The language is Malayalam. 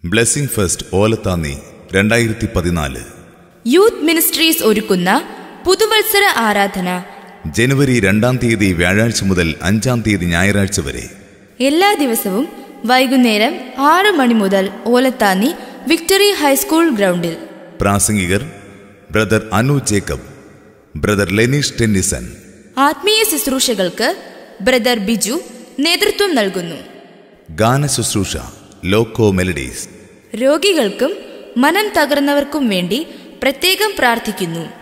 ബ്ലെസ്സിംഗ് ഫെസ്റ്റ് ഓലത്താന്നി രണ്ടായിരത്തി പതിനാല് യൂത്ത് മിനിസ്ട്രീസ് ഒരുക്കുന്ന പുതുവത്സര ആരാധന ജനുവരി രണ്ടാം തീയതി വ്യാഴാഴ്ച മുതൽ അഞ്ചാം തീയതി ഞായറാഴ്ച വരെ എല്ലാ ദിവസവും വൈകുന്നേരം ആറ് മണി മുതൽ ഓലത്താന്നി വിക്ടറി ഹൈസ്കൂൾ ഗ്രൗണ്ടിൽ പ്രാസംഗികർ brother Anu Jacob brother Leneesh Tennyson ആത്മീയ ശുശ്രൂഷകൾക്ക് ബ്രദർ ബിജു നേതൃത്വം നൽകുന്നു ഗാന ശുശ്രൂഷ ലോക്കോ മെലഡീസ് രോഗികൾക്കും മനം തകർന്നവർക്കും വേണ്ടി പ്രത്യേകം പ്രാർത്ഥിക്കുന്നു